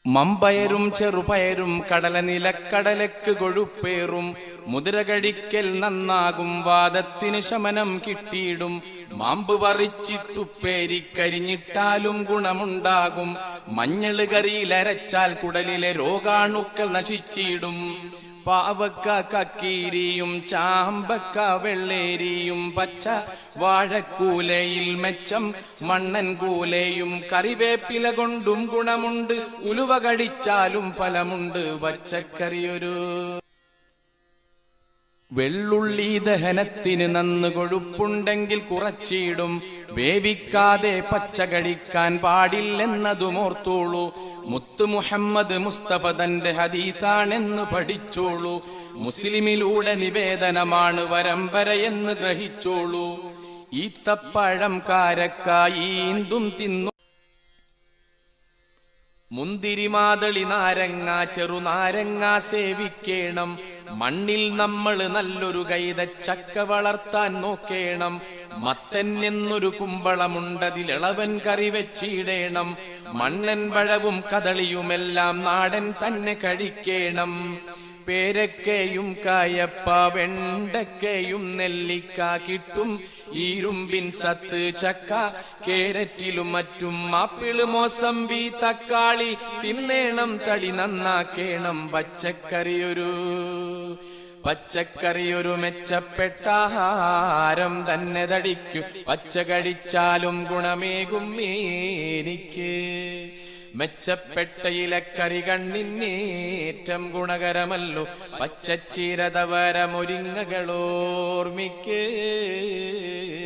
മമ്പയരും ചെറുപയരും കടല നിലക്കടലക്ക് കൊഴുപ്പേറും മുതിര കഴിക്കൽ നന്നാകും വാദത്തിന് ശമനം കിട്ടിയിടും മാമ്പ് പറിച്ചിട്ടുപ്പേരിക്കരിഞ്ഞിട്ടാലും ഗുണമുണ്ടാകും മഞ്ഞള് കറിയിലരച്ചാൽ കുടലിലെ രോഗാണുക്കൾ നശിച്ചിടും പാവക്ക കക്കീരിയും ചാമ്പക്ക വെള്ളേരിയും പച്ച വാഴക്കൂലയിൽ മെച്ചം മണ്ണൻ കൂലയും കറിവേപ്പില കൊണ്ടും ഗുണമുണ്ട് ഉലുവ കഴിച്ചാലും ഫലമുണ്ട് പച്ചക്കറിയൊരു വെള്ളുള്ളി ദഹനത്തിന് നന്ന് കൊഴുപ്പുണ്ടെങ്കിൽ കുറച്ചിടും വേവിക്കാതെ പച്ച കഴിക്കാൻ പാടില്ലെന്നതുമോർത്തോളൂ മുത്ത് മുഹമ്മദ് മുസ്തഫ തന്റെ ഹദീത്താണെന്ന് പഠിച്ചോളൂ മുസ്ലിമിലൂടെ നിവേദനമാണ് വരമ്പരയെന്ന് ഗ്രഹിച്ചോളൂ ഈത്തപ്പഴം കാരക്കായി ഈന്തും തിന്നു മുന്തിരി മാതളി നാരങ്ങ ചെറുനാരങ്ങ സേവിക്കേണം മണ്ണിൽ നമ്മൾ നല്ലൊരു കൈത ചക്ക വളർത്താൻ നോക്കേണം മത്തൻ എന്നൊരു കുമ്പളമുണ്ടതിലിളവൻ കറി വെച്ചിടേണം മണ്ണൻ പഴവും കദളിയുമെല്ലാം നാടൻ തന്നെ കഴിക്കേണം പേരക്കയും കായപ്പ വെണ്ടക്കയും നെല്ലിക്ക കിട്ടും ഈരുമ്പിൻ സത്ത് ചക്ക കേരറ്റിലും മറ്റും ആപ്പിള് മോസമ്പി തക്കാളി തിന്നേണം തടി നന്നാക്കേണം പച്ചക്കറിയൊരു പച്ചക്കറിയൊരു മെച്ചപ്പെട്ട ആഹാരം തന്നെ തടിക്കു പച്ച കഴിച്ചാലും ഗുണമേകും എനിക്ക് മെച്ചപ്പെട്ട ഇലക്കറി കണ്ണിന്നേറ്റം ഗുണകരമല്ലോ പച്ചച്ചീരതവരമൊരിങ്ങകളോർമിക്ക്